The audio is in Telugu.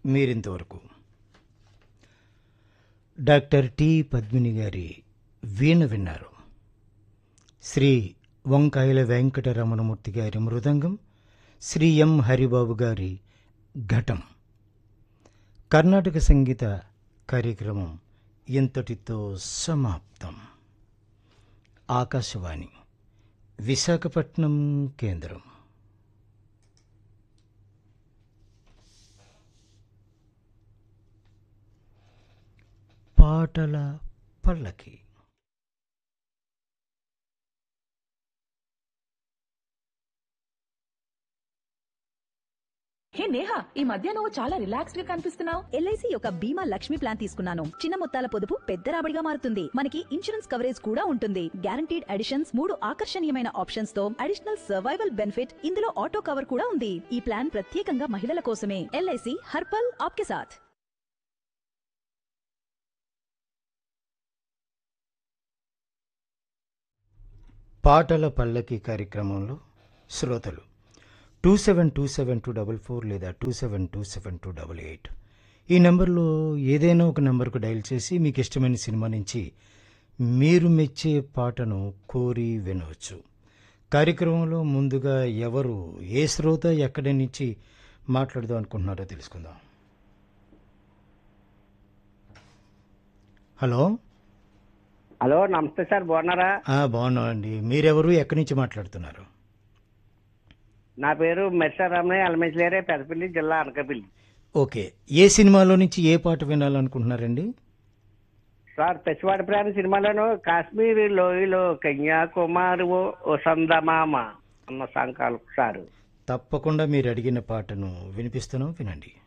మీరింతవరకు డాక్టర్ టి పద్మిని గారి వీణ విన్నారు శ్రీ వంకాయల వెంకటరమణమూర్తి గారి మృదంగం శ్రీ ఎం హరిబాబు గారి ఘటం కర్ణాటక సంగీత కార్యక్రమం ఇంతటితో సమాప్తం ఆకాశవాణి విశాఖపట్నం కేంద్రం పాటల పల్లకి హే నేహా ఈ మధ్య నువ్వు చాలా రిలాక్స్డ్ గా కనిపిస్తున్నావు ఎల్ఐసి యొక్క బీమా లక్ష్మి ప్లాన్ తీసుకున్నాను చిన్న మొత్తాల పొదుపు పెద్ద రాబడిగా మారుతుంది మనకి ఇన్సూరెన్స్ కవరేజ్ కూడా ఉంటుంది గ్యారంటీడ్ అడిషన్స్ మూడు ఆకర్షణీయమైన ఆప్షన్స్ తో అడిషనల్ సర్వైవల్ బెనిఫిట్ ఇందులో ఆటో కవర్ కూడా ఉంది ఈ ప్లాన్ ప్రత్యేకంగా మహిళల కోసమే ఎల్ఐసి హర్పల్ ఆప్కే సాథ్ పాటల పల్లకి కార్యక్రమంలో శ్రోతలు two seven two seven two double four లేదా two seven two seven two double eight ఈ నెంబర్లో ఏదైనా ఒక నెంబర్కు డయల్ చేసి మీకు ఇష్టమైన సినిమా నుంచి మీరు మెచ్చే పాటను కోరి వినవచ్చు కార్యక్రమంలో ముందుగా ఎవరు ఏ శ్రోత ఎక్కడి నుంచి మాట్లాడదాం అనుకుంటున్నారో తెలుసుకుందాం హలో హలో నమస్తే సార్ బాగున్నారా ఆ, బాగున్నామండి మీరెవరు ఎక్కడి నుంచి మాట్లాడుతున్నారు నా పేరు మెర్సారామయ్య అలమేశ్వరే పెదపల్లి జిల్లా అనకాపల్లి ఓకే ఏ సినిమాలో నుంచి ఏ పాట వినాలనుకుంటున్నారండి సార్ పెసివాడి ప్రాణి సినిమాలోను కాశ్మీర్ లోయలో కన్యాకుమారి ఓ సందమామ అన్న సాంకాలు సార్ తప్పకుండా మీరు అడిగిన పాటను వినిపిస్తున్నాం వినండి